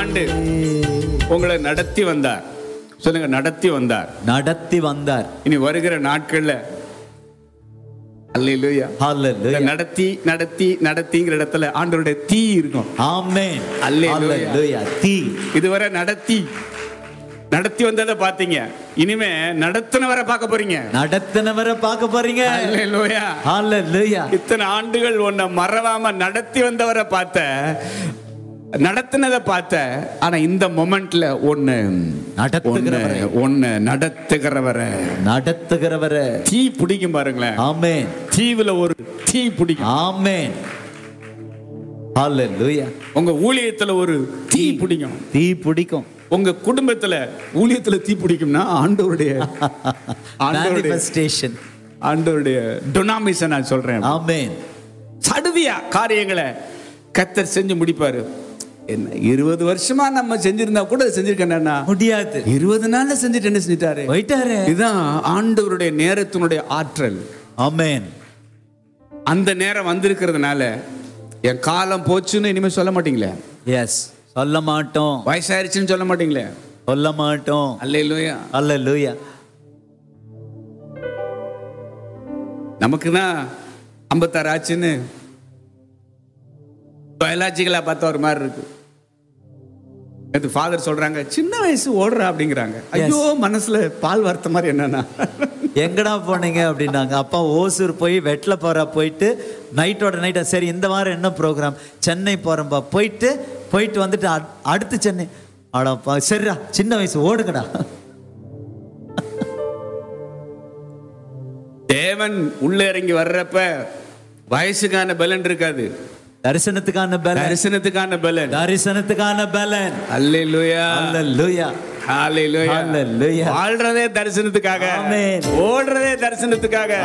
ஆண்டு உங்களை நடத்தி வந்தார் சொல்லுங்க நடத்தி வந்தார் நடத்தி வந்தார் இனி வருகிற நாட்கள்ல அல்லேலூயா இந்த ஹalleluya நடத்தி நடத்தி நடத்திங்கிற இடத்துல ஆண்டவருடைய தீ இருக்கும் ஆமென் அல்லேலூயா. ஹalleluya தீ இதுவரை நடத்தி நடத்தி வந்ததை பாத்தீங்க இனிமே நடத்தினவரை பார்க்க போறீங்க நடத்தினவரை பார்க்க போறீங்க அல்லேலூயா ஹalleluya இத்தனை ஆண்டுகள் உன்னை மறவாம நடத்தி வந்தவரை பார்த்த நடத்தினதை பார்த்த ஆனா இந்த மொமெண்ட்ல ஒண்ணு நடத்துகிறவரை. ஒண்ணு ஒண்ணு நடத்துகிறவரை நடத்துகிறவரை தீ பிடிக்கும் பாருங்களேன் ஆமென் தீவுல ஒரு தீ பிடிக்கும் ஆமென் ஹalleluya உங்க ஊழியத்துல ஒரு தீ பிடிக்கும் தீ பிடிக்கும் உங்க குடும்பத்துல ஊழியத்துல தீ பிடிக்கும்னா ஆண்டவருடைய ஆண்டவருடைய manifestation ஆண்டவருடைய டொனாமிஸை நான் சொல்றேன் ஆமென் சடுதியா காரியங்களை கத்தர் செஞ்சு முடிப்பாரு என்ன இருபது வருஷமா நம்ம செஞ்சிருந்தா கூட செஞ்சிருக்கேன்னா முடியாது இருபது நாள்ல செஞ்சுட்டு என்ன செஞ்சிட்டாரு போயிட்டாரு இதுதான் ஆண்டவருடைய நேரத்தினுடைய ஆற்றல் ஆமென் அந்த நேரம் வந்திருக்கிறதுனால என் காலம் போச்சுன்னு இனிமே சொல்ல மாட்டீங்களே எஸ் சொல்ல மாட்டோம் வயசாயிருச்சுன்னு சொல்ல மாட்டீங்களே சொல்ல மாட்டோம் அல்லேலூயா ஹalleluya நமக்கு தான் ஐம்பத்தாறு ஆச்சுன்னு பயாலஜிக்கலா பார்த்தா ஒரு மாதிரி இருக்கு அது ஃபாதர் சொல்றாங்க சின்ன வயசு ஓடுறா அப்படிங்கிறாங்க ஐயோ மனசுல பால் வார்த்த மாதிரி என்னன்னா எங்கடா போனீங்க அப்படின்னாங்க அப்பா ஓசூர் போய் வெட்டில போறா போயிட்டு நைட்டோட நைட்டா சரி இந்த வாரம் என்ன ப்ரோக்ராம் சென்னை போறேன்பா போயிட்டு போயிட்டு வந்துட்டு அட்- அடுத்து சென்னை அடப்பா சரிடா சின்ன வயசு ஓடுங்கடா தேவன் உள்ள இறங்கி வர்றப்ப வயசுக்கான பலன் இருக்காது தரிசனத்துக்கான பலன் தரிசனத்துக்கான பலன் தரிசனத்துக்கான பலன் அல்லேலூயா ஹalleluya ஹalleluya Hallelujah. வாழ்றதே தரிசனத்துக்காக Amen. ஓடுறதே தரிசனத்துக்காக